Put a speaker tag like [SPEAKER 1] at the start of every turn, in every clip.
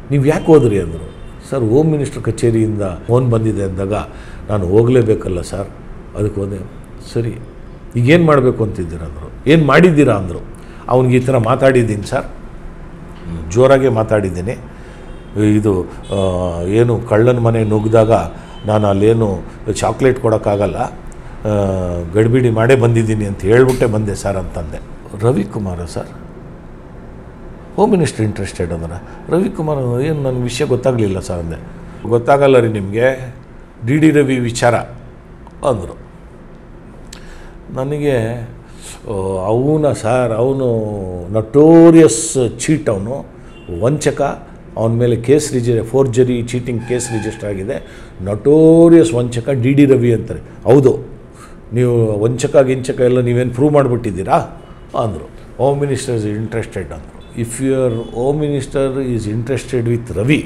[SPEAKER 1] ನೀವು ಯಾಕೆ ಹೋದ್ರಿ ಅಂದರು ಸರ್ ಹೋಮ್ ಮಿನಿಸ್ಟ್ರ್ ಕಚೇರಿಯಿಂದ ಫೋನ್ ಬಂದಿದೆ ಅಂದಾಗ ನಾನು ಹೋಗಲೇಬೇಕಲ್ಲ ಸರ್ ಅದಕ್ಕೆ ಹೋದೆ ಸರಿ ಈಗೇನು ಮಾಡಬೇಕು ಅಂತಿದ್ದೀರ ಅಂದರು ಏನು ಮಾಡಿದ್ದೀರಾ ಅಂದರು ಅವ್ನಿಗೆ ಈ ಥರ ಮಾತಾಡಿದ್ದೀನಿ ಸರ್ ಜೋರಾಗೆ ಮಾತಾಡಿದ್ದೀನಿ ಇದು ಆ, ಏನು ಕಳ್ಳನ ಮನೆ ನುಗ್ಗಿದಾಗ ನಾನು ಅಲ್ಲೇನು ಚಾಕ್ಲೇಟ್ ಕೊಡೋಕ್ಕಾಗಲ್ಲ ಆ, ಗಡಿಬಿಡಿ ಮಾಡೇ ಬಂದಿದ್ದೀನಿ ಅಂತ ಹೇಳ್ಬಿಟ್ಟೆ ಬಂದೆ ಸರ್ ಅಂತಂದೆ Ravikumar sir home minister interested ಅಂದ್ರೆ ರವಿಕುಮಾರ್ ಏನು ನನಗೆ ವಿಷಯ ಗೊತ್ತಾಗಲಿಲ್ಲ ಸರ್ ಅಂದೆ ಗೊತ್ತಾಗಲ್ಲ ರೀ ನಿಮಗೆ ಡಿ ಡಿ ರವಿ ವಿಚಾರ ಅಂದರು ನನಗೆ ಅವನ ಸರ್ ಅವನು ನಟೋರಿಯಸ್ ಚೀಟ್ ಅವನು ವಂಚಕ ಅವನ ಮೇಲೆ ಕೇಸ್ ರಿಜಿ ಫೋರ್ಜರಿ ಚೀಟಿಂಗ್ ಕೇಸ್ ರಿಜಿಸ್ಟರ್ ಆಗಿದೆ ನಟೋರಿಯಸ್ ವಂಚಕ ಡಿ ಡಿ ರವಿ ಅಂತಾರೆ ಹೌದು ನೀವು ವಂಚಕ ಗಿಂಚಕ ಎಲ್ಲ ನೀವೇನು ಪ್ರೂವ್ ಮಾಡಿಬಿಟ್ಟಿದ್ದೀರಾ ಅಂದರು ಹೋಮ್ ಮಿನಿಸ್ಟರ್ ಇಸ್ ಇಂಟ್ರೆಸ್ಟೆಡ್ ಅಂದರು if your home minister is interested with Ravi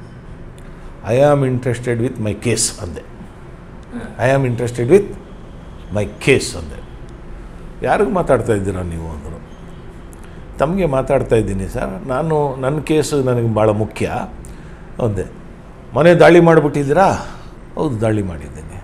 [SPEAKER 1] I am interested with my case ಅಂದೆ I am interested with my case ಅಂದೆ ಯಾರಿಗೆ ಮಾತಾಡ್ತಾ ಇದ್ದೀರಾ ನೀವು ಅಂದರು ತಮಗೆ ಮಾತಾಡ್ತಾ ಇದ್ದೀನಿ ಸರ್ ನಾನು ನನ್ನ ಕೇಸು ನನಗೆ ಭಾಳ ಮುಖ್ಯ ಅಂದೆ ಮನೆ ದಾಳಿ ಮಾಡಿಬಿಟ್ಟಿದ್ದೀರಾ ಹೌದು ದಾಳಿ ಮಾಡಿದ್ದೀನಿ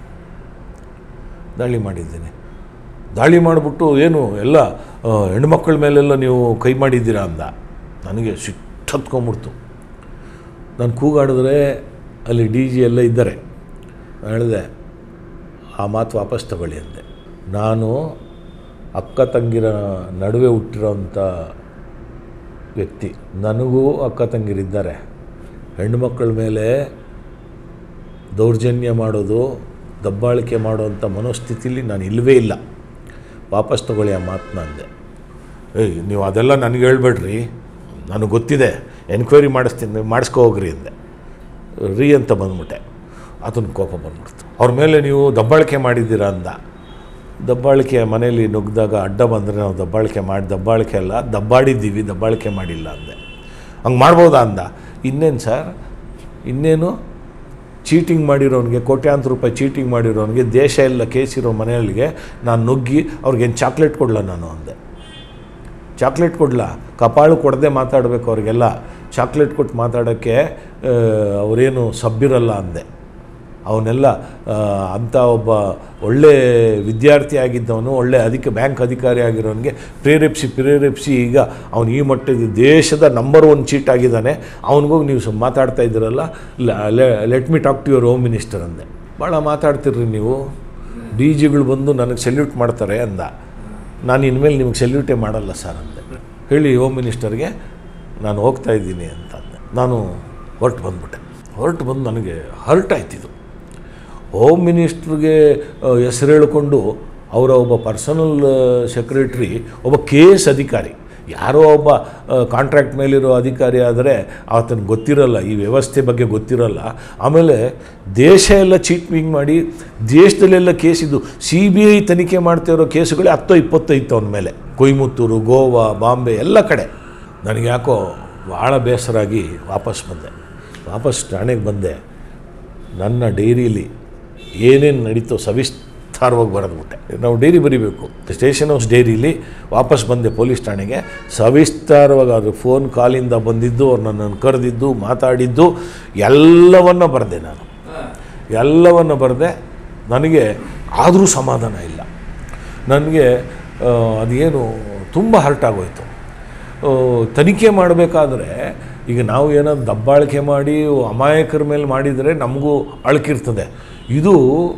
[SPEAKER 1] ದಾಳಿ ಮಾಡಿದ್ದೀನಿ ದಾಳಿ ಮಾಡಿಬಿಟ್ಟು ಏನು ಎಲ್ಲ ಆ, ಹೆಣ್ಮಕ್ಳ ಮೇಲೆಲ್ಲ ನೀವು ಕೈ ಮಾಡಿದ್ದೀರಾ ಅಂದ ನನಗೆ ಸಿಟ್ಟತ್ಕೊಂಬಿಡ್ತು ನಾನು ಕೂಗಾಡಿದ್ರೆ ಅಲ್ಲಿ ಡಿ ಜಿ ಎಲ್ಲ ಇದ್ದಾರೆ ನಾನು ಹೇಳಿದೆ ಆ ಮಾತು ವಾಪಸ್ ತಗೊಳ್ಳಿ ಅಂದೆ ನಾನು ಅಕ್ಕ ತಂಗಿರ ನಡುವೆ ಹುಟ್ಟಿರೋಂಥ ವ್ಯಕ್ತಿ ನನಗೂ ಅಕ್ಕ ತಂಗಿರಿದ್ದಾರೆ ಹೆಣ್ಣುಮಕ್ಕಳ ಮೇಲೆ ದೌರ್ಜನ್ಯ ಮಾಡೋದು ದಬ್ಬಾಳಿಕೆ ಮಾಡೋವಂಥ ಮನೋಸ್ಥಿತಿಲಿ ನಾನು ಇಲ್ಲವೇ ಇಲ್ಲ ವಾಪಸ್ ತಗೊಳ್ಳಿ ಆ ಮಾತನ್ನ ಅಂದೆ ಏಯ್ ನೀವು ಅದೆಲ್ಲ ನನಗೆ ಹೇಳ್ಬೇಡ್ರಿ ನನಗೆ ಗೊತ್ತಿದೆ ಎನ್ಕ್ವೈರಿ ಮಾಡಿಸ್ತೀನಿ ಮಾಡಿಸ್ಕೊ ಹೋಗ್ರಿ ಅಂದೆ ರೀ ಅಂತ ಬಂದ್ಬಿಟ್ಟೆ ಅದನ್ನ ಕೋಪ ಬಂದ್ಬಿಡ್ತು ಅವ್ರ ಮೇಲೆ ನೀವು ದಬ್ಬಾಳಿಕೆ ಮಾಡಿದ್ದೀರಾ ಅಂದ ದಬ್ಬಾಳಿಕೆ ಮನೇಲಿ ನುಗ್ಗಿದಾಗ ಅಡ್ಡ ಬಂದರೆ ನಾವು ದಬ್ಬಾಳಿಕೆ ಮಾಡಿ ದಬ್ಬಾಳಿಕೆ ಅಲ್ಲ ದಬ್ಬಾಡಿದ್ದೀವಿ ದಬ್ಬಾಳಿಕೆ ಮಾಡಿಲ್ಲ ಅಂದೆ ಹಂಗೆ ಮಾಡ್ಬೋದಾ ಅಂದ ಇನ್ನೇನು ಸರ್ ಇನ್ನೇನು ಚೀಟಿಂಗ್ ಮಾಡಿರೋನಿಗೆ ಕೋಟ್ಯಾಂತರ ರೂಪಾಯಿ ಚೀಟಿಂಗ್ ಮಾಡಿರೋನಿಗೆ ದೇಶ ಎಲ್ಲ ಕೇಸಿರೋ ಮನೆಯಲ್ಲಿಗೆ ನಾನು ನುಗ್ಗಿ ಅವ್ರಿಗೇನು ಚಾಕ್ಲೇಟ್ ಕೊಡಲ ನಾನು ಅಂದೆ ಚಾಕ್ಲೇಟ್ ಕೊಡಲ ಕಪಾಳು ಕೊಡದೆ ಮಾತಾಡಬೇಕು ಅವ್ರಿಗೆಲ್ಲ ಚಾಕ್ಲೇಟ್ ಕೊಟ್ಟು ಮಾತಾಡೋಕ್ಕೆ ಆ, ಅವರೇನು ಸಬ್ಬಿರಲ್ಲ ಅಂದೆ ಅವನ್ನೆಲ್ಲ ಆ, ಅಂಥ ಒಬ್ಬ ಒಳ್ಳೆ ವಿದ್ಯಾರ್ಥಿ ಆಗಿದ್ದವನು ಒಳ್ಳೆ ಅಧಿಕ ಬ್ಯಾಂಕ್ ಅಧಿಕಾರಿ ಆಗಿರೋನಿಗೆ ಪ್ರೇರೇಪಿಸಿ ಪ್ರೇರೇಪಿಸಿ ಈಗ ಅವನು ಈ ಮಟ್ಟದ ದೇಶದ ನಂಬರ್ ಒನ್ ಚೀಟ್ ಆಗಿದ್ದಾನೆ ಅವನಿಗೋಗಿ ನೀವು ಸ್ವಲ್ಪ ಮಾತಾಡ್ತಾ ಇದ್ದೀರಲ್ಲ let me talk to your home minister ಅಂದೆ ಭಾಳ ಮಾತಾಡ್ತಿರ್ರಿ ನೀವು ಡಿ ಜಿಗಳು ಬಂದು ನನಗೆ ಸೆಲ್ಯೂಟ್ ಮಾಡ್ತಾರೆ ಅಂದ ನಾನು ಇನ್ಮೇಲೆ ನಿಮಗೆ ಸೆಲ್ಯೂಟೇ ಮಾಡಲ್ಲ ಸರ್ ಅಂದೆ ಹೇಳಿ ಹೋಮ್ ಮಿನಿಸ್ಟರ್ಗೆ ನಾನು ಹೋಗ್ತಾ ಇದ್ದೀನಿ ಅಂತ ಅಂದೆ ನಾನು ಹೊರಟು ಬಂದ್ಬಿಟ್ಟೆ ಹೊರಟು ಬಂದು ನನಗೆ ಹರ್ಟ್ ಆಯ್ತಿದು ಹೋಮ್ ಮಿನಿಸ್ಟ್ರಿಗೆ ಹೆಸರು ಹೇಳಿಕೊಂಡು ಅವರ ಒಬ್ಬ ಪರ್ಸನಲ್ ಸೆಕ್ರೆಟ್ರಿ ಒಬ್ಬ ಕೆ ಎಸ್ ಅಧಿಕಾರಿ ಯಾರೋ ಒಬ್ಬ ಕಾಂಟ್ರಾಕ್ಟ್ ಮೇಲಿರೋ ಅಧಿಕಾರಿ ಆದರೆ ಆತನಿಗೆ ಗೊತ್ತಿರಲ್ಲ ಈ ವ್ಯವಸ್ಥೆ ಬಗ್ಗೆ ಗೊತ್ತಿರಲ್ಲ ಆಮೇಲೆ ದೇಶ ಎಲ್ಲ ಚೀಟ್ಮಿಂಗ್ ಮಾಡಿ ದೇಶದಲ್ಲೆಲ್ಲ ಕೇಸಿದ್ದು ಸಿ ಬಿ ಐ ತನಿಖೆ ಮಾಡ್ತಾ ಇರೋ ಕೇಸುಗಳೇ ಹತ್ತೋ ಇಪ್ಪತ್ತೋ ಇತ್ತು ಅವನ ಮೇಲೆ ಕೊಯಮತ್ತೂರು ಗೋವಾ ಬಾಂಬೆ ಎಲ್ಲ ಕಡೆ ನನಗೆ ಯಾಕೋ ಭಾಳ ಬೇಸರಾಗಿ ವಾಪಸ್ ಬಂದೆ ವಾಪಸ್ ಠಾಣೆಗೆ ಬಂದೆ ನನ್ನ ಡೈರಿಲಿ ಏನೇನು ನಡೀತೋ ಸವಿಸ್ತಾರವಾಗಿ ಬರೆದ್ಬಿಟ್ಟೆ ನಾವು ಡೈರಿ ಬರಿಬೇಕು ಸ್ಟೇಷನ್ ಹೌಸ್ ಡೈರಿಲಿ ವಾಪಸ್ ಬಂದೆ ಪೊಲೀಸ್ ಠಾಣೆಗೆ ಸವಿಸ್ತಾರವಾಗಿ ಅದು ಫೋನ್ ಕಾಲಿಂದ ಬಂದಿದ್ದು ಅವ್ರು ನನ್ನನ್ನು ಕರೆದಿದ್ದು ಮಾತಾಡಿದ್ದು ಎಲ್ಲವನ್ನ ಬರೆದೆ ನಾನು ಎಲ್ಲವನ್ನು ಬರೆದೆ ನನಗೆ ಆದರೂ ಸಮಾಧಾನ ಇಲ್ಲ ನನಗೆ ಆ, ಅದೇನು ತುಂಬ ಹರ್ಟ್ ಆಗೋಯ್ತು ಆ, ತನಿಖೆ ಮಾಡಬೇಕಾದ್ರೆ ಈಗ ನಾವು ಏನಾದ್ರು ದಬ್ಬಾಳಿಕೆ ಮಾಡಿ ಅಮಾಯಕರ ಮೇಲೆ ಮಾಡಿದರೆ ನಮಗೂ ಅಳಕಿರ್ತದೆ ಇದು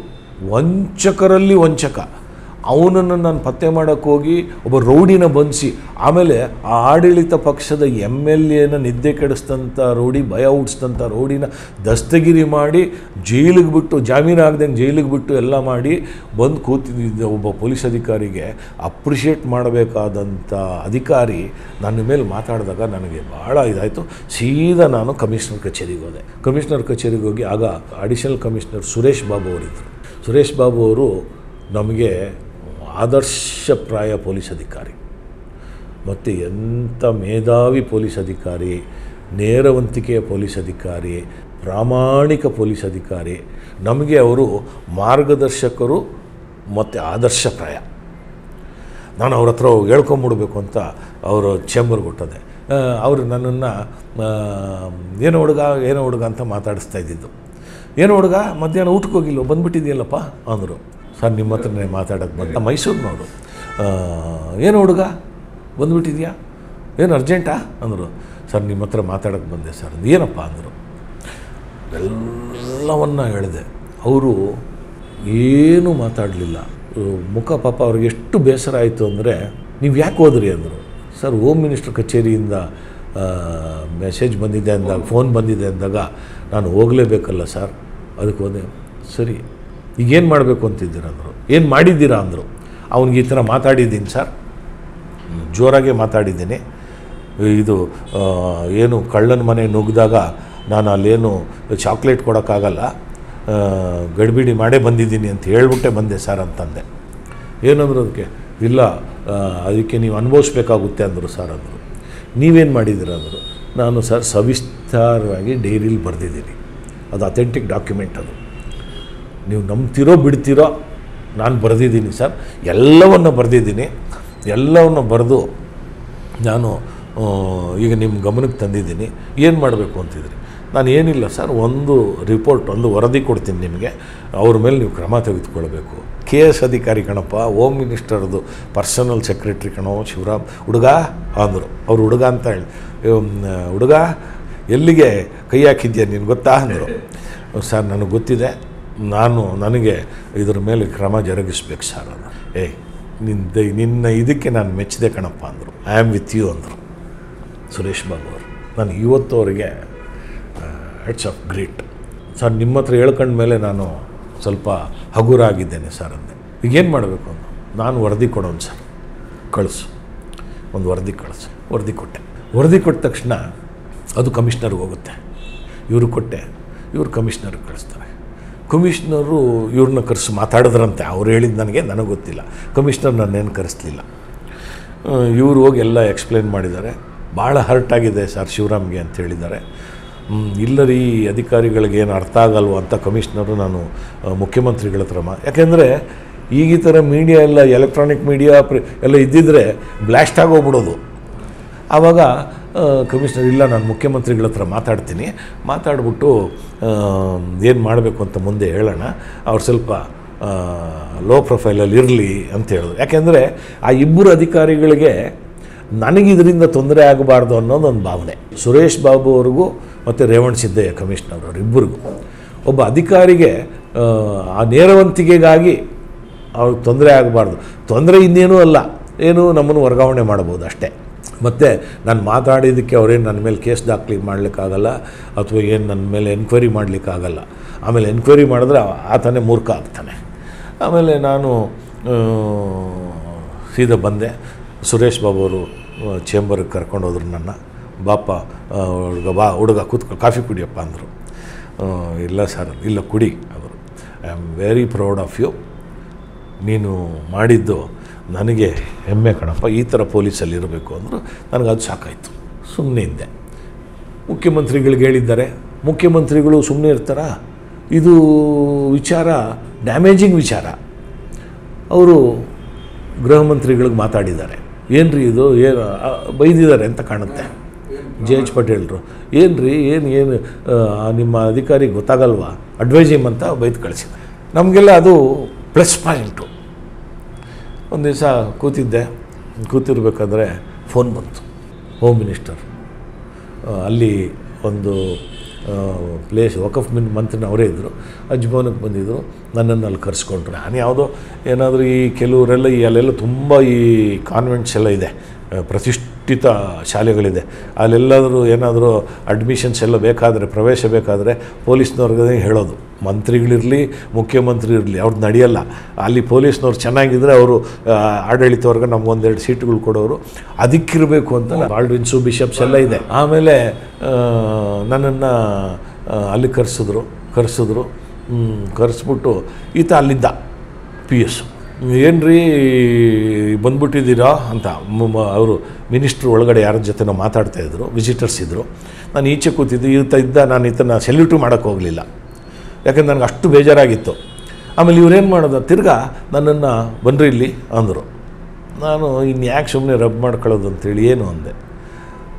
[SPEAKER 1] ವಂಚಕರಲ್ಲಿ ವಂಚಕ ಅವನನ್ನು ನಾನು ಪತ್ತೆ ಮಾಡೋಕ್ಕೆ ಹೋಗಿ ಒಬ್ಬ ರೌಡಿನ ಬಂಧಿಸಿ ಆಮೇಲೆ ಆ ಆಡಳಿತ ಪಕ್ಷದ ಎಮ್ ಎಲ್ ಎನ ನಿದ್ದೆ ಕೆಡಿಸಿದಂಥ ರೌಡಿ ಭಯ ಹುಟ್ಟಿಸಿದಂಥ ರೌಡಿನ ದಸ್ತಗಿರಿ ಮಾಡಿ ಜೈಲಿಗೆ ಬಿಟ್ಟು ಜಾಮೀನು ಆಗ್ದಂಗೆ ಜೈಲಿಗೆ ಬಿಟ್ಟು ಎಲ್ಲ ಮಾಡಿ ಬಂದು ಕೂತಿದ್ದ ಒಬ್ಬ ಪೊಲೀಸ್ ಅಧಿಕಾರಿಗೆ ಅಪ್ರಿಷಿಯೇಟ್ ಮಾಡಬೇಕಾದಂಥ ಅಧಿಕಾರಿ ನನ್ನ ಮೇಲೆ ಮಾತಾಡಿದಾಗ ನನಗೆ ಭಾಳ ಇದಾಯಿತು ಸೀದಾ ನಾನು ಕಮಿಷನರ್ ಕಚೇರಿಗೆ ಹೋದೆ ಕಮಿಷನರ್ ಕಚೇರಿಗೆ ಹೋಗಿ ಆಗ ಅಡಿಷನಲ್ ಕಮಿಷನರ್ ಸುರೇಶ್ ಬಾಬು ಅವರಿದ್ದರು ಸುರೇಶ್ ಬಾಬು ಅವರು ನಮಗೆ ಆದರ್ಶಪ್ರಾಯ ಪೊಲೀಸ್ ಅಧಿಕಾರಿ ಮತ್ತು ಎಂಥ ಮೇಧಾವಿ ಪೊಲೀಸ್ ಅಧಿಕಾರಿ ನೇರವಂತಿಕೆಯ ಪೊಲೀಸ್ ಅಧಿಕಾರಿ ಪ್ರಾಮಾಣಿಕ ಪೊಲೀಸ್ ಅಧಿಕಾರಿ ನಮಗೆ ಅವರು ಮಾರ್ಗದರ್ಶಕರು ಮತ್ತು ಆದರ್ಶಪ್ರಾಯ ನಾನು ಅವ್ರ ಹತ್ರ ಹೋಗಿ ಹೇಳ್ಕೊಂಬಿಡ್ಬೇಕು ಅಂತ ಅವರು ಚೇಂಬರ್ಗೆ ಹೊಟ್ಟದೆ ಅವರು ನನ್ನನ್ನು ಏನೋ ಹುಡುಗ ಏನೋ ಹುಡುಗ ಅಂತ ಮಾತಾಡಿಸ್ತಾ ಇದ್ದಿದ್ದು ಏನೋ ಹುಡುಗ ಮಧ್ಯಾಹ್ನ ಊಟಕ್ಕೆ ಹೋಗಿಲ್ಲ ಬಂದ್ಬಿಟ್ಟಿದೆಯಲ್ಲಪ್ಪ ಅಂದರು ಸರ್ ನಿಮ್ಮ ಹತ್ರನೇ ಮಾತಾಡೋಕ್ಕೆ ಬಂದ ಮೈಸೂರಿನವರು ಏನು ಹುಡುಗ ಬಂದ್ಬಿಟ್ಟಿದ್ಯಾ ಏನು ಅರ್ಜೆಂಟಾ ಅಂದರು ಸರ್ ನಿಮ್ಮ ಹತ್ರ ಮಾತಾಡೋಕ್ಕೆ ಬಂದೆ ಸರ್ ಏನಪ್ಪ ಅಂದರು ಎಲ್ಲವನ್ನ ಹೇಳಿದೆ ಅವರು ಏನೂ ಮಾತಾಡಲಿಲ್ಲ ಮುಖ ಪಾಪ ಅವ್ರಿಗೆ ಎಷ್ಟು ಬೇಸರ ಆಯಿತು ಅಂದರೆ ನೀವು ಯಾಕೆ ಹೋದ್ರಿ ಅಂದರು ಸರ್ ಹೋಮ್ ಮಿನಿಸ್ಟ್ರ್ ಕಚೇರಿಯಿಂದ ಮೆಸೇಜ್ ಬಂದಿದೆ ಅಂದಾಗ ಫೋನ್ ಬಂದಿದೆ ಅಂದಾಗ ನಾನು ಹೋಗಲೇಬೇಕಲ್ಲ ಸರ್ ಅದಕ್ಕೆ ಹೋದೆ ಸರಿ ಈಗೇನು ಮಾಡಬೇಕು ಅಂತಿದ್ದೀರ ಅಂದರು ಏನು ಮಾಡಿದ್ದೀರಾ ಅಂದರು ಅವ್ನಿಗೆ ಈ ಥರ ಮಾತಾಡಿದ್ದೀನಿ ಸರ್ ಜೋರಾಗೆ ಮಾತಾಡಿದ್ದೀನಿ ಇದು ಆ, ಏನು ಕಳ್ಳನ ಮನೆ ನುಗ್ಗಿದಾಗ ನಾನು ಅಲ್ಲೇನು ಚಾಕ್ಲೇಟ್ ಕೊಡೋಕ್ಕಾಗಲ್ಲ ಆ, ಗಡಿಬಿಡಿ ಮಾಡೇ ಬಂದಿದ್ದೀನಿ ಅಂತ ಹೇಳ್ಬಿಟ್ಟೆ ಬಂದೆ ಸರ್ ಅಂತಂದೆ ಏನಂದ್ರು ಅದಕ್ಕೆ ಇಲ್ಲ ಆ, ಅದಕ್ಕೆ ನೀವು ಅನುಭವಿಸ್ಬೇಕಾಗುತ್ತೆ ಅಂದರು ಸರ್ ಅಂದರು ನೀವೇನು ಮಾಡಿದ್ದೀರ ಅಂದರು ನಾನು ಸರ್ ಸವಿಸ್ತಾರವಾಗಿ ಡೈರಿಲಿ ಬರೆದಿದ್ದೀನಿ ಅದು ಅಥೆಂಟಿಕ್ ಡಾಕ್ಯುಮೆಂಟ್ ಅದು ನೀವು ನಂಬ್ತಿರೋ ಬಿಡ್ತಿರೋ ನಾನು ಬರೆದಿದ್ದೀನಿ ಸರ್ ಎಲ್ಲವನ್ನು ಬರೆದಿದ್ದೀನಿ ಎಲ್ಲವನ್ನು ಬರೆದು ನಾನು ಆ, ಈಗ ನಿಮ್ಮ ಗಮನಕ್ಕೆ ತಂದಿದ್ದೀನಿ ಏನು ಮಾಡಬೇಕು ಅಂತಿದ್ರಿ ನಾನು ಏನಿಲ್ಲ ಸರ್ ಒಂದು ರಿಪೋರ್ಟ್ ಒಂದು ವರದಿ ಕೊಡ್ತೀನಿ ನಿಮಗೆ ಅವ್ರ ಮೇಲೆ ನೀವು ಕ್ರಮ ತೆಗೆದುಕೊಳ್ಬೇಕು ಕೆ ಎಸ್ ಅಧಿಕಾರಿ ಕಣಪ್ಪ ಹೋಮ್ ಮಿನಿಸ್ಟರ್ದು ಪರ್ಸನಲ್ ಸೆಕ್ರೆಟ್ರಿ ಕಣೋ ಶಿವರಾಮ್ ಹುಡುಗ ಅಂದರು ಅವ್ರು ಹುಡುಗ ಅಂತ ಹೇಳಿ ಇವ್ನ್, ಹುಡುಗ ಎಲ್ಲಿಗೆ ಕೈ ಹಾಕಿದ್ಯಾ ನೀನು ಗೊತ್ತಾ ಅಂದರು ಸರ್ ನನಗೆ ಗೊತ್ತಿದೆ ನಾನು ನನಗೆ ಇದ್ರ ಮೇಲೆ ಕ್ರಮ ಜರುಗಿಸ್ಬೇಕು ಸರ್ ಅದು ಏಯ್ ನಿಂದ ನಿನ್ನ ಇದಕ್ಕೆ ನಾನು ಮೆಚ್ಚಿದೆ ಕಣಪ್ಪ ಅಂದರು ಐ ಆಮ್ ವಿತ್ ಯು ಅಂದರು ಸುರೇಶ್ ಬಾಬು ಅವರು ನಾನು ಇವತ್ತುವರೆಗೆ ಹೆಡ್ಸ್ ಆಫ್ ಗ್ರೇಟ್ ಸರ್ ನಿಮ್ಮ ಹತ್ರ ಹೇಳ್ಕೊಂಡ ಮೇಲೆ ನಾನು ಸ್ವಲ್ಪ ಹಗುರ ಆಗಿದ್ದೇನೆ ಸರ್ ಅಂದೆ ಈಗೇನು ಮಾಡಬೇಕು ಅಂದು ನಾನು ವರದಿ ಕೊಡೋನು ಸರ್ ಕಳಿಸು ಒಂದು ವರದಿ ಕಳಿಸು ವರದಿ ಕೊಟ್ಟೆ ವರದಿ ಕೊಟ್ಟ ತಕ್ಷಣ ಅದು ಕಮಿಷ್ನರ್ಗೆ ಹೋಗುತ್ತೆ ಇವರು ಕೊಟ್ಟೆ ಇವರು ಕಮಿಷ್ನರ್ಗೆ ಕಳಿಸ್ತಾರೆ ಕಮಿಷ್ನರು ಇವ್ರನ್ನ ಕರೆಸಿ ಮಾತಾಡಿದ್ರಂತೆ ಅವ್ರು ಹೇಳಿದ್ದು ನನಗೆ ನನಗೆ ಗೊತ್ತಿಲ್ಲ ಕಮಿಷ್ನರ್ ನನ್ನೇನು ಕರೆಸ್ಲಿಲ್ಲ ಇವರು ಹೋಗಿ ಎಲ್ಲ ಎಕ್ಸ್ಪ್ಲೇನ್ ಮಾಡಿದ್ದಾರೆ ಭಾಳ ಹರ್ಟ್ ಆಗಿದೆ ಸರ್ ಶಿವರಾಮ್ಗೆ ಅಂತ ಹೇಳಿದ್ದಾರೆ ಹ್ಮ್, ಇಲ್ಲ ರೀ ಅಧಿಕಾರಿಗಳಿಗೆ ಏನು ಅರ್ಥ ಆಗಲ್ವ ಅಂತ ಕಮಿಷ್ನರು ನಾನು ಆ, ಮುಖ್ಯಮಂತ್ರಿಗಳ ಹತ್ರ ಮಾ ಯಾಕೆಂದರೆ ಈಗ ಈ ಥರ ಮೀಡಿಯಾ ಎಲ್ಲ ಎಲೆಕ್ಟ್ರಾನಿಕ್ ಮೀಡಿಯಾ ಪ್ರಿ ಎಲ್ಲ ಇದ್ದಿದ್ದರೆ ಬ್ಲಾಸ್ಟ್ ಆಗೋಗ್ಬಿಡೋದು ಆವಾಗ ಆ, ಕಮಿಷನರ್ ಇಲ್ಲ ನಾನು ಮುಖ್ಯಮಂತ್ರಿಗಳ ಹತ್ರ ಮಾತಾಡ್ತೀನಿ ಮಾತಾಡ್ಬಿಟ್ಟು ಏನು ಮಾಡಬೇಕು ಅಂತ ಮುಂದೆ ಹೇಳೋಣ ಅವ್ರು ಸ್ವಲ್ಪ ಲೋ ಪ್ರೊಫೈಲಲ್ಲಿ ಇರಲಿ ಅಂತ ಹೇಳಿದ್ರು ಯಾಕೆಂದರೆ ಆ ಇಬ್ಬರು ಅಧಿಕಾರಿಗಳಿಗೆ ನನಗಿದರಿಂದ ತೊಂದರೆ ಆಗಬಾರ್ದು ಅನ್ನೋದೊಂದು ಭಾವನೆ ಸುರೇಶ್ ಬಾಬು ಅವ್ರಿಗೂ ಮತ್ತು ರೇವಣ್ ಸಿದ್ದಯ್ಯ ಕಮಿಷನರ್ ಅವರು ಇಬ್ಬರಿಗೂ ಒಬ್ಬ ಅಧಿಕಾರಿಗೆ ಆ, ಆ ನೇರವಂತಿಕೆಗಾಗಿ ಅವ್ರಿಗೆ ತೊಂದರೆ ಆಗಬಾರ್ದು ತೊಂದರೆ ಇನ್ನೇನೂ ಅಲ್ಲ ಏನು ನಮ್ಮನ್ನು ವರ್ಗಾವಣೆ ಮಾಡ್ಬೋದು ಅಷ್ಟೇ ಮತ್ತು ನಾನು ಮಾತಾಡಿದ್ದಕ್ಕೆ ಅವ್ರೇನು ನನ್ನ ಮೇಲೆ ಕೇಸ್ ದಾಖಲೆ ಮಾಡಲಿಕ್ಕಾಗಲ್ಲ ಅಥವಾ ಏನು ನನ್ನ ಮೇಲೆ ಎನ್ಕ್ವೈರಿ ಮಾಡಲಿಕ್ಕಾಗಲ್ಲ ಆಮೇಲೆ ಎನ್ಕ್ವೈರಿ ಮಾಡಿದ್ರೆ ಆತನೇ ಮೂರ್ಖ ಆಗ್ತಾನೆ ಆಮೇಲೆ ನಾನು ಆ, ಸೀದಾ ಬಂದೆ ಸುರೇಶ್ ಬಾಬು ಅವರು ಚೇಂಬರ್ಗೆ ಕರ್ಕೊಂಡು ಹೋದ್ರು ನನ್ನ ಬಾಪ ಆ, ಹುಡುಗ ಬಾ ಹುಡುಗ ಕೂತ್ಕೊ ಕಾಫಿ ಕುಡಿಯಪ್ಪ ಅಂದರು ಆ, ಇಲ್ಲ ಸರ್ ಇಲ್ಲ ಕುಡಿ ಅವರು I am very proud of you ನೀನು ಮಾಡಿದ್ದು ನನಗೆ ಹೆಮ್ಮೆ ಕಣಪ್ಪ ಈ ಥರ ಪೊಲೀಸಲ್ಲಿ ಇರಬೇಕು ಅಂದರು ನನಗೆ ಅದು ಸಾಕಾಯಿತು ಸುಮ್ಮನೆ ಇದ್ದೆ ಮುಖ್ಯಮಂತ್ರಿಗಳಿಗೆ ಹೇಳಿದ್ದಾರೆ ಮುಖ್ಯಮಂತ್ರಿಗಳು ಸುಮ್ಮನೆ ಇರ್ತಾರಾ ಇದು ವಿಚಾರ ಡ್ಯಾಮೇಜಿಂಗ್ ವಿಚಾರ ಅವರು ಗೃಹ ಮಂತ್ರಿಗಳಿಗೆ ಮಾತಾಡಿದ್ದಾರೆ ಏನು ರೀ ಇದು ಏನು ಆ, ಬೈದಿದ್ದಾರೆ ಅಂತ ಕಾಣುತ್ತೆ ಜೆ ಎಚ್ ಪಟೇಲ್ರು ಏನು ರೀ ಏನು ಏನು ಆ, ನಿಮ್ಮ ಅಧಿಕಾರಿಗೆ ಗೊತ್ತಾಗಲ್ವಾ ಅಡ್ವೈಸಿಮ್ ಅಂತ ಬೈದು ಕಳಿಸಿದ ನಮಗೆಲ್ಲ ಅದು ಪ್ಲಸ್ ಪಾಯಿಂಟು ಒಂದು ದಿವಸ ಕೂತಿದ್ದೆ ಕೂತಿರ್ಬೇಕಾದ್ರೆ ಫೋನ್ ಬಂತು ಹೋಮ್ ಮಿನಿಸ್ಟರ್ ಆ, ಅಲ್ಲಿ ಒಂದು ಪ್ಲೇಸ್ ವಕಫ್ ಮಿನ್ ಮಂತ್ರಿನ ಅವರೇ ಇದ್ದರು ಅಜ್ಭವನಕ್ಕೆ ಬಂದಿದ್ದರು ನನ್ನನ್ನು ಅಲ್ಲಿ ಕರೆಸ್ಕೊಂಡ್ರು ನಾನು ಯಾವುದೋ ಏನಾದರೂ ಈ ಕೆಲವರೆಲ್ಲ ಈ ಅಲ್ಲೆಲ್ಲ ತುಂಬ ಈ ಕಾನ್ವೆಂಟ್ಸ್ ಎಲ್ಲ ಇದೆ ಆ, ಪ್ರತಿಷ್ಠಿತ ಶಾಲೆಗಳಿದೆ ಅಲ್ಲೆಲ್ಲಾದರೂ ಏನಾದರೂ ಅಡ್ಮಿಷನ್ಸ್ ಎಲ್ಲ ಬೇಕಾದರೆ ಪ್ರವೇಶ ಬೇಕಾದರೆ ಪೊಲೀಸ್ನವ್ರಿಗೆ ಹೇಳೋದು ಮಂತ್ರಿಗಳಿರಲಿ ಮುಖ್ಯಮಂತ್ರಿ ಇರಲಿ ಅವ್ರದ್ದು ನಡೆಯಲ್ಲ ಅಲ್ಲಿ ಪೊಲೀಸ್ನವ್ರು ಚೆನ್ನಾಗಿದ್ದರೆ ಅವರು ಆಡಳಿತವರ್ಗ ನಮಗೊಂದೆರಡು ಸೀಟ್ಗಳು ಕೊಡೋರು ಅದಕ್ಕಿರಬೇಕು ಅಂತ ಬಾಲ್ಡ್ವಿನ್ಸು ಬಿಷಪ್ಸ್ ಎಲ್ಲ ಇದೆ ಆಮೇಲೆ ನನ್ನನ್ನು ಅಲ್ಲಿ ಕರೆಸಿದ್ರು ಕರೆಸಿದ್ರು ಕರೆಸ್ಬಿಟ್ಟು ಈತ ಅಲ್ಲಿದ್ದ ಪಿ ಎಸ್ ಏನು ರೀ ಬಂದ್ಬಿಟ್ಟಿದ್ದೀರಾ ಅಂತ ಅವರು ಮಿನಿಸ್ಟ್ರು ಒಳಗಡೆ ಯಾರ ಜೊತೆನೋ ಮಾತಾಡ್ತಾಯಿದ್ರು ವಿಸಿಟರ್ಸ್ ಇದ್ದರು ನಾನು ಈಚೆ ಕೂತಿದ್ದು ಈತ ಇದ್ದ ನಾನು ಈತನ ಸೆಲ್ಯೂಟು ಮಾಡೋಕ್ಕೆ ಹೋಗಲಿಲ್ಲ ಯಾಕಂದ್ರೆ ನನಗೆ ಅಷ್ಟು ಬೇಜಾರಾಗಿತ್ತು ಆಮೇಲೆ ಇವ್ರೇನು ಮಾಡೋದು ತಿರ್ಗಾ ನನ್ನನ್ನು ಬನ್ರಿ ಇಲ್ಲಿ ಅಂದರು ನಾನು ಇನ್ನು ಯಾಕೆ ಸುಮ್ಮನೆ ರಬ್ ಮಾಡ್ಕೊಳ್ಳೋದು ಅಂತೇಳಿ ಏನು ಅಂದೆ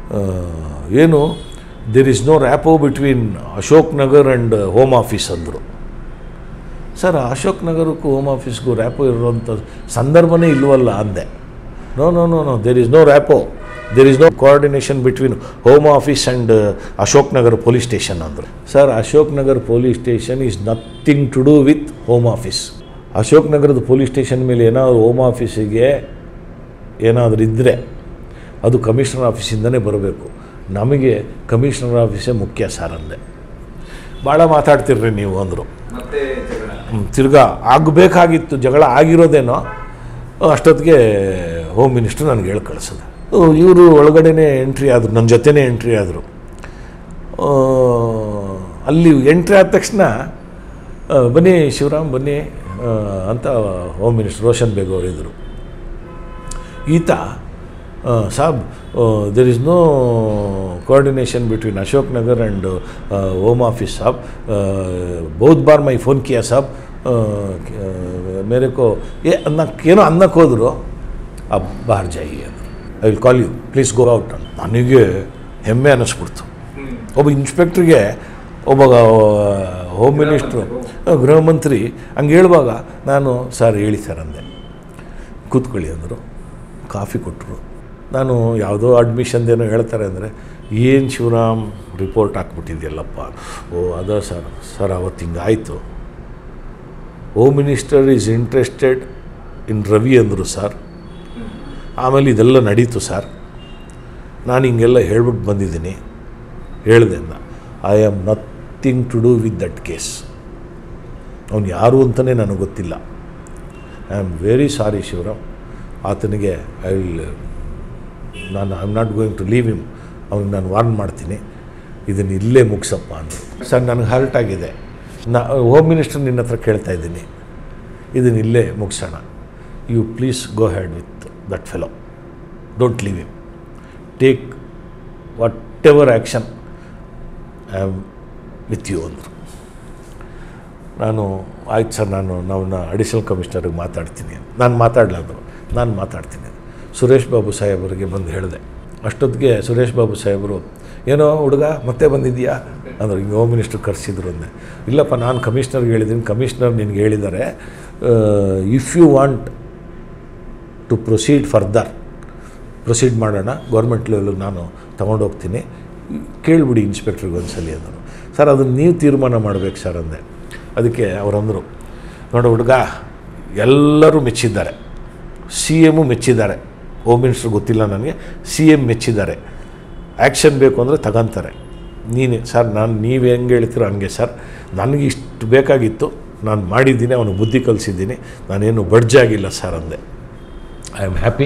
[SPEAKER 1] ಆ, ಏನು there is no rapport between Ashok Nagar and home office ಅಂದರು ಸರ್ ಅಶೋಕ್ ನಗರಕ್ಕೂ ಹೋಮ್ ಆಫೀಸ್ಗೂ ರ್ಯಾಪೋ ಇರುವಂಥ ಸಂದರ್ಭನೇ ಇಲ್ವಲ್ಲ ಅಂದೆ no no no no there is no rapport there is no coordination between home office and Ashok Nagar police station ಅಂದರು sir Ashok Nagar police station is nothing to do with home office Ashok ನಗರದ police station ಮೇಲೆ ಏನಾದರೂ home ಆಫೀಸಿಗೆ ಏನಾದರೂ ಇದ್ದರೆ ಅದು commissioner ಆಫೀಸಿಂದನೇ ಬರಬೇಕು ನಮಗೆ ಕಮಿಷನರ್ ಆಫೀಸೇ ಮುಖ್ಯ ಸರ್ ಅಂದೆ ಭಾಳ ಮಾತಾಡ್ತಿರ್ರಿ ನೀವು ಅಂದರು
[SPEAKER 2] ಮತ್ತೆ ಜಗಳ
[SPEAKER 1] ಹ್ಮ್, ತಿರ್ಗಾ ಆಗಬೇಕಾಗಿತ್ತು ಜಗಳ ಆಗಿರೋದೇನೋ ಅಷ್ಟೊತ್ತಿಗೆ ಹೋಮ್ ಮಿನಿಸ್ಟ್ರು ನನಗೆ ಹೇಳಿ ಕಳಿಸಿದೆ ಇವರು ಒಳಗಡೆನೇ ಎಂಟ್ರಿ ಆದರು ನನ್ನ ಜೊತೆನೇ ಎಂಟ್ರಿ ಆದರು ಅಲ್ಲಿ ಎಂಟ್ರಿ ಆದ ತಕ್ಷಣ ಆ, ಬನ್ನಿ ಶಿವರಾಮ್ ಬನ್ನಿ ಆ, ಅಂತ ಹೋಮ್ ಮಿನಿಸ್ಟರ್ ರೋಷನ್ ಬೇಗ್ ಅವರಿದ್ದರು ಈತ ಸಾಬ್ there is no coordination between Ashok Nagar and home office ಸಾಬ್ ಬಹುತ್ ಬಾರ್ ಮೈ ಫೋನ್ ಕಿಯಾ ಸಾಬ್ ಆ, ಕ- ಮೇರೆ ಕೋ ಏ ಅನ್ನಕ್ಕೆ ಏನೋ ಅನ್ನಕ್ಕೆ ಹೋದರು ಅಬ್ ಬಾರ್ ಜಾಯಿ ಅಂದರು I will call you please go out ಅಂತ ನನಗೆ ಹೆಮ್ಮೆ ಅನ್ನಿಸ್ಬಿಡ್ತು ಒಬ್ಬ ಇನ್ಸ್ಪೆಕ್ಟ್ರಿಗೆ ಒಬ್ಬ ಹೋಮ್ ಮಿನಿಸ್ಟ್ರು ಗೃಹ ಮಂತ್ರಿ ಹಂಗೆ ಹೇಳುವಾಗ ನಾನು ಸರ್ ಹೇಳಿ ಸರ್ ಅಂದೆ ಕೂತ್ಕೊಳ್ಳಿ ಅಂದರು ಕಾಫಿ ಕೊಟ್ಟರು ನಾನು ಯಾವುದೋ ಅಡ್ಮಿಷನ್ದೇನೋ ಹೇಳ್ತಾರೆ ಅಂದರೆ ಏನು ಶಿವರಾಮ್ ರಿಪೋರ್ಟ್ ಹಾಕ್ಬಿಟ್ಟಿದ್ಯಲ್ಲಪ್ಪ ಓ ಅದ ಸರ್ ಸರ್ ಅವತ್ತು ಹಿಂಗಾಯಿತು home minister is interested in Ravi ಅಂದರು ಸರ್ ಆಮೇಲೆ ಇದೆಲ್ಲ ನಡೀತು ಸರ್ ನಾನು ಹಿಂಗೆಲ್ಲ ಹೇಳ್ಬಿಟ್ಟು ಬಂದಿದ್ದೀನಿ ಹೇಳಿದೆ ಅಂದ I am nothing to do with that case ಅವನು ಯಾರು ಅಂತಲೇ ನನಗೆ ಗೊತ್ತಿಲ್ಲ I am very sorry Shivaram ಆತನಿಗೆ ಐ ವಿಲ್ ನಾನು I am not going to leave him ಅವ್ನಿಗೆ ನಾನು ವಾರ್ನ್ ಮಾಡ್ತೀನಿ ಇದನ್ನು ಇಲ್ಲೇ ಮುಗಿಸಪ್ಪ ಅಂದರು ಸರ್ ನನಗೆ ಹರ್ಟ್ ಆಗಿದೆ ನಾ ಹೋಮ್ ಮಿನಿಸ್ಟರ್ ನಿನ್ನ ಹತ್ರ ಕೇಳ್ತಾ ಇದ್ದೀನಿ ಇದನ್ನು ಇಲ್ಲೇ ಮುಗಿಸೋಣ you please go ahead with that fellow don't leave him take whatever action I am with you ಅಂದರು ನಾನು ಆಯ್ತು ಸರ್ ನಾನು ನಾವನ್ನ ಅಡಿಷನಲ್ ಕಮಿಷನರ್ಗೆ ಮಾತಾಡ್ತೀನಿ ನಾನು ಮಾತಾಡಲಾರ್ದು ನಾನು ಮಾತಾಡ್ತೀನಿ ಸುರೇಶ್ ಬಾಬು ಸಾಹೇಬರಿಗೆ ಬಂದು ಹೇಳಿದೆ ಅಷ್ಟೊತ್ತಿಗೆ ಸುರೇಶ್ ಬಾಬು ಸಾಹೇಬರು ಏನೋ ಹುಡುಗ ಮತ್ತೆ ಬಂದಿದ್ದೀಯಾ ಅಂದ್ರೆ ಹಿಂಗೆ ಹೋಮ್ ಮಿನಿಸ್ಟ್ರ್ ಕರೆಸಿದ್ರು ಅಂದೆ ಇಲ್ಲಪ್ಪ ನಾನು ಕಮಿಷ್ನರ್ಗೆ ಹೇಳಿದ್ದೀನಿ ಕಮಿಷ್ನರ್ ನಿನ್ಗೆ ಹೇಳಿದ್ದಾರೆ if you want to proceed further proceed ಮಾಡೋಣ ಗೌರ್ಮೆಂಟ್ ಲೆವೆಲ್ಗೆ ನಾನು ತೊಗೊಂಡೋಗ್ತೀನಿ ಕೇಳಿಬಿಡಿ ಇನ್ಸ್ಪೆಕ್ಟ್ರಿಗೆ ಒಂದ್ಸಲಿ ಅಂದರು ಸರ್ ಅದನ್ನು ನೀವು ತೀರ್ಮಾನ ಮಾಡಬೇಕು ಸರ್ ಅಂದೆ ಅದಕ್ಕೆ ಅವರಂದರು ನೋಡು ಹುಡುಗ ಎಲ್ಲರೂ ಮೆಚ್ಚಿದ್ದಾರೆ ಸಿ ಎಮ್ಮು ಮೆಚ್ಚಿದ್ದಾರೆ ಹೋಮ್ ಮಿನಿಸ್ಟ್ರ್ ಗೊತ್ತಿಲ್ಲ ನನಗೆ ಸಿ ಎಮ್ ಮೆಚ್ಚಿದ್ದಾರೆ ಆ್ಯಕ್ಷನ್ ಬೇಕು ಅಂದರೆ ತಗೊಂತಾರೆ ನೀನು ಸರ್ ನಾನು ನೀವು ಹೆಂಗೆ ಹೇಳ್ತೀರೋ ಹಂಗೆ ಸರ್ ನನಗೆ ಇಷ್ಟು ಬೇಕಾಗಿತ್ತು ನಾನು ಮಾಡಿದ್ದೀನಿ ಅವನು ಬುದ್ಧಿ ಕಲಿಸಿದ್ದೀನಿ ನಾನೇನು ಬಡ್ಜಾಗಿಲ್ಲ ಸರ್ ಅಂದೆ ಐ ಆಮ್ ಹ್ಯಾಪಿ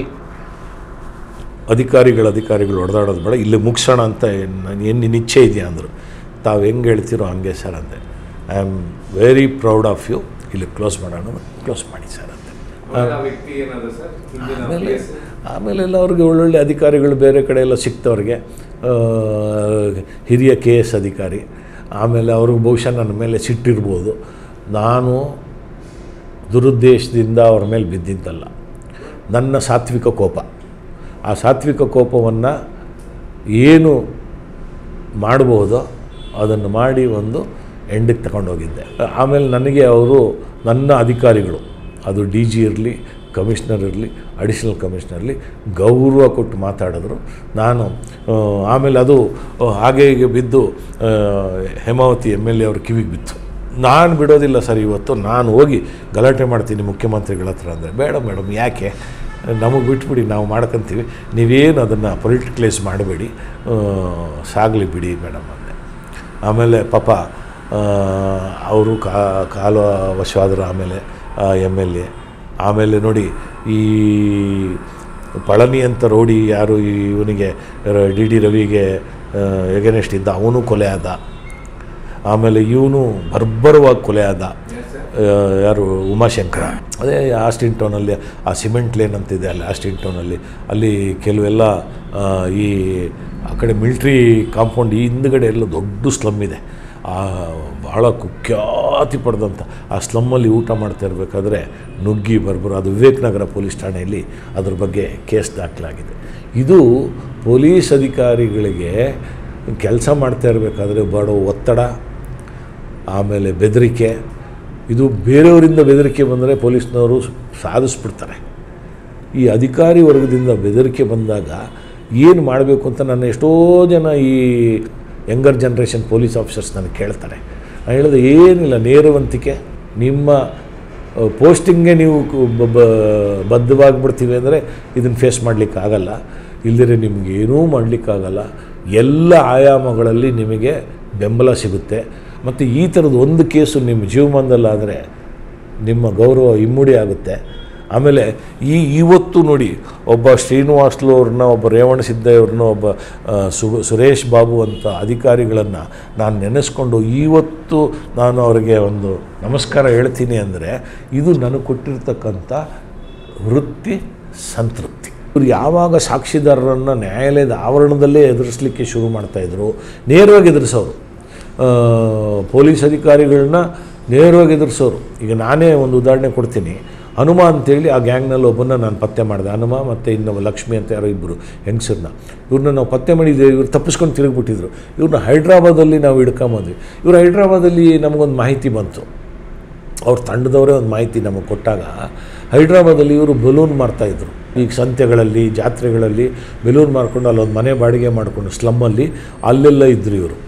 [SPEAKER 1] ಅಧಿಕಾರಿಗಳು ಅಧಿಕಾರಿಗಳು ಹೊಡೆದಾಡೋದು ಬೇಡ ಇಲ್ಲಿ ಮುಗಿಸೋಣ ಅಂತ ಏನು ಏನು ನಿನ್ನ ಇಚ್ಛೆ ಇದೆಯಾ ಅಂದರು ತಾವು ಹೆಂಗೆ ಹೇಳ್ತೀರೋ ಹಂಗೆ ಸರ್ ಅಂದೆ I am very proud of you ಇಲ್ಲಿ ಕ್ಲೋಸ್ ಮಾಡೋಣ ಕ್ಲೋಸ್ ಮಾಡಿ ಸರ್ ಅಂದೆ
[SPEAKER 2] ಆಮೇಲೆ ಆ ವ್ಯಕ್ತಿ ಏನದು ಸರ್ ಹಿಂದಿನ
[SPEAKER 1] ಆಮೇಲೆ
[SPEAKER 2] ಪ್ಲೇಸ್
[SPEAKER 1] ಆಮೇಲೆ ಎಲ್ಲ ಅವ್ರಿಗೆ ಒಳ್ಳೊಳ್ಳೆ ಅಧಿಕಾರಿಗಳು ಬೇರೆ ಕಡೆ ಎಲ್ಲ ಸಿಕ್ತವ್ರಿಗೆ ಆ, ಹಿರಿಯ ಕೆ ಎಸ್ ಅಧಿಕಾರಿ ಆಮೇಲೆ ಅವ್ರಿಗೆ ಬಹುಶಃ ನನ್ನ ಮೇಲೆ ಸಿಟ್ಟಿರ್ಬೋದು ನಾನು ದುರುದ್ದೇಶದಿಂದ ಅವ್ರ ಮೇಲೆ ಬಿದ್ದಿದ್ದಲ್ಲ ನನ್ನ ಸಾತ್ವಿಕ ಕೋಪ ಆ ಸಾತ್ವಿಕ ಕೋಪವನ್ನು ಏನು ಮಾಡಬಹುದೋ ಅದನ್ನು ಮಾಡಿ ಒಂದು ಎಂಡಿಗೆ ತಗೊಂಡೋಗಿದ್ದೆ ಆಮೇಲೆ ನನಗೆ ಅವರು ನನ್ನ ಅಧಿಕಾರಿಗಳು ಅದು ಡಿ ಜಿ ಇರಲಿ ಕಮಿಷ್ನರ್ ಇರಲಿ ಅಡಿಷನಲ್ ಕಮಿಷ್ನರ್ ಇರಲಿ ಗೌರವ ಕೊಟ್ಟು ಮಾತಾಡಿದ್ರು ನಾನು ಆ, ಆಮೇಲೆ ಅದು ಆ, ಹಾಗೆ ಹೀಗೆ ಬಿದ್ದು ಆ, ಹೇಮಾವತಿ ಎಮ್ ಎಲ್ ಎ ಅವ್ರ ಕಿವಿಗೆ ಬಿತ್ತು ನಾನು ಬಿಡೋದಿಲ್ಲ ಸರ್ ಇವತ್ತು ನಾನು ಹೋಗಿ ಗಲಾಟೆ ಮಾಡ್ತೀನಿ ಮುಖ್ಯಮಂತ್ರಿಗಳ ಹತ್ರ ಅಂದರೆ ಬೇಡ ಮೇಡಮ್ ಯಾಕೆ ನಮಗೆ ಬಿಟ್ಬಿಡಿ ನಾವು ಮಾಡ್ಕೊತೀವಿ ನೀವೇನು ಅದನ್ನು ಪೊಲಿಟಿಕಲೈಸ್ ಮಾಡಬೇಡಿ ಸಾಗಲಿ ಬಿಡಿ ಮೇಡಮ್ ಅಂದೆ ಆಮೇಲೆ ಪಾಪ ಅವರು ಕಾ ಕಾಲು ವಶವಾದರು ಆಮೇಲೆ ಎಮ್ ಎಲ್ ಎ ಆಮೇಲೆ ನೋಡಿ ಈ ಪಳನಿ ಅಂತ ರೋಡಿ ಯಾರು ಇವನಿಗೆ ಡಿ ಡಿ ರವಿಗೆ ಎಗನೆಸ್ಟ್ ಇದ್ದ ಅವನು ಕೊಲೆ ಆದ ಆಮೇಲೆ ಇವನು ಬರ್ಬರವಾಗಿ ಕೊಲೆ ಆದ ಆ, ಯಾರು ಉಮಾಶಂಕರ ಅದೇ ಆಸ್ಟಿನ್ ಟೌನಲ್ಲಿ ಆ ಸಿಮೆಂಟ್ ಲೇನ್ ಅಂತಿದೆ ಅಲ್ಲಿ ಆಸ್ಟಿನ್ ಟೌನಲ್ಲಿ ಅಲ್ಲಿ ಕೆಲವೆಲ್ಲ ಆ, ಈ ಆ ಕಡೆ ಮಿಲ್ಟ್ರಿ ಕಾಂಪೌಂಡ್ ಈ ಹಿಂದ್ಗಡೆ ಎಲ್ಲ ದೊಡ್ಡ ಸ್ಲಮ್ ಇದೆ ಆ ಭಾಳ ಕುಖ್ಯಾತಿ ಪಡೆದಂಥ ಆ ಸ್ಲಮ್ಮಲ್ಲಿ ಊಟ ಮಾಡ್ತಾ ಇರಬೇಕಾದ್ರೆ ನುಗ್ಗಿ ಬರ್ಬರು ಅದು ವಿವೇಕ್ ನಗರ ಪೊಲೀಸ್ ಠಾಣೆಯಲ್ಲಿ ಅದ್ರ ಬಗ್ಗೆ ಕೇಸ್ ದಾಖಲಾಗಿದೆ ಇದು ಪೊಲೀಸ್ ಅಧಿಕಾರಿಗಳಿಗೆ ಕೆಲಸ ಮಾಡ್ತಾ ಇರಬೇಕಾದ್ರೆ ಬಡೋ ಒತ್ತಡ ಆಮೇಲೆ ಬೆದರಿಕೆ ಇದು ಬೇರೆಯವರಿಂದ ಬೆದರಿಕೆ ಬಂದರೆ ಪೊಲೀಸ್ನವರು ಸಾಧಿಸ್ಬಿಡ್ತಾರೆ ಈ ಅಧಿಕಾರಿ ವರ್ಗದಿಂದ ಬೆದರಿಕೆ ಬಂದಾಗ ಏನು ಮಾಡಬೇಕು ಅಂತ ನನ್ನ ಎಷ್ಟೋ ಜನ ಈ ಯಂಗರ್ ಜನ್ರೇಷನ್ ಪೊಲೀಸ್ ಆಫೀಸರ್ಸ್ ನನಗೆ ಕೇಳ್ತಾರೆ ನಾನು ಹೇಳಿದೆ ಏನಿಲ್ಲ ನೇರವಂತಿಕೆ ನಿಮ್ಮ ಪೋಸ್ಟಿಂಗ್ಗೆ ನೀವು ಕು- ಬ- ಬ- ಬದ್ಧವಾಗಿಬಿಡ್ತೀವಿ ಅಂದರೆ ಇದನ್ನು ಫೇಸ್ ಮಾಡಲಿಕ್ಕೆ ಆಗಲ್ಲ ಇಲ್ಲದೇ ನಿಮ್ಗೆ ಏನೂ ಮಾಡಲಿಕ್ಕಾಗಲ್ಲ ಎಲ್ಲ ಆಯಾಮಗಳಲ್ಲಿ ನಿಮಗೆ ಬೆಂಬಲ ಸಿಗುತ್ತೆ ಮತ್ತು ಈ ಥರದ್ದು ಒಂದು ಕೇಸು ನಿಮ್ಮ ಜೀವಮಾನದಲ್ಲಾದರೆ ನಿಮ್ಮ ಗೌರವ ಇಮ್ಮಡಿ ಆಗುತ್ತೆ ಆಮೇಲೆ ಈ ಇವತ್ತು ನೋಡಿ ಒಬ್ಬ ಶ್ರೀನಿವಾಸ್ಲು ಅವ್ರನ್ನ ಒಬ್ಬ ರೇವಣ ಸಿದ್ದಯ್ಯವ್ರನ್ನ ಒಬ್ಬ ಆ, ಸು ಸುರೇಶ್ ಬಾಬು ಅಂತ ಅಧಿಕಾರಿಗಳನ್ನು ನಾನು ನೆನೆಸ್ಕೊಂಡು ಇವತ್ತು ನಾನು ಅವರಿಗೆ ಒಂದು ನಮಸ್ಕಾರ ಹೇಳ್ತೀನಿ ಅಂದರೆ ಇದು ನನಗೆ ಕೊಟ್ಟಿರ್ತಕ್ಕಂಥ ವೃತ್ತಿ ಸಂತೃಪ್ತಿ ಇವರು ಯಾವಾಗ ಸಾಕ್ಷಿದಾರರನ್ನು ನ್ಯಾಯಾಲಯದ ಆವರಣದಲ್ಲೇ ಎದುರಿಸಲಿಕ್ಕೆ ಶುರು ಮಾಡ್ತಾಯಿದ್ರು ನೇರವಾಗಿ ಎದುರಿಸೋರು ಆ, ಪೊಲೀಸ್ ಅಧಿಕಾರಿಗಳನ್ನ ನೇರವಾಗಿ ಎದುರಿಸೋರು ಈಗ ನಾನೇ ಒಂದು ಉದಾಹರಣೆ ಕೊಡ್ತೀನಿ ಹನುಮ ಅಂತೇಳಿ ಆ ಗ್ಯಾಂಗ್ನಲ್ಲಿ ಒಬ್ಬನ್ನ ನಾನು ಪತ್ತೆ ಮಾಡಿದೆ ಹನುಮ ಮತ್ತು ಇನ್ನೊಬ್ಬ ಲಕ್ಷ್ಮಿ ಅಂತ ಯಾರೋ ಇಬ್ಬರು ಹೆಂಗಸರನ್ನ ಇವ್ರನ್ನ ನಾವು ಪತ್ತೆ ಮಾಡಿದ್ದೇವೆ ಇವ್ರು ತಪ್ಪಿಸ್ಕೊಂಡು ತಿರುಗಿಬಿಟ್ಟಿದ್ರು ಇವ್ರನ್ನ ಹೈದ್ರಾಬಾದಲ್ಲಿ ನಾವು ಹಿಡ್ಕೊಂಬಂದ್ವಿ ಇವ್ರು ಹೈದ್ರಾಬಾದಲ್ಲಿ ನಮಗೊಂದು ಮಾಹಿತಿ ಬಂತು ಅವ್ರ ತಂಡದವರೇ ಒಂದು ಮಾಹಿತಿ ನಮಗೆ ಕೊಟ್ಟಾಗ ಹೈದ್ರಾಬಾದಲ್ಲಿ ಇವರು ಬಲೂನ್ ಮಾರ್ತಾಯಿದ್ರು ಈಗ ಸಂತೆಗಳಲ್ಲಿ ಜಾತ್ರೆಗಳಲ್ಲಿ ಬೆಲೂನ್ ಮಾರ್ಕೊಂಡು ಅಲ್ಲೊಂದು ಮನೆ ಬಾಡಿಗೆ ಮಾಡಿಕೊಂಡು ಸ್ಲಮ್ಮಲ್ಲಿ ಅಲ್ಲೆಲ್ಲ ಇದ್ದರು ಇವರು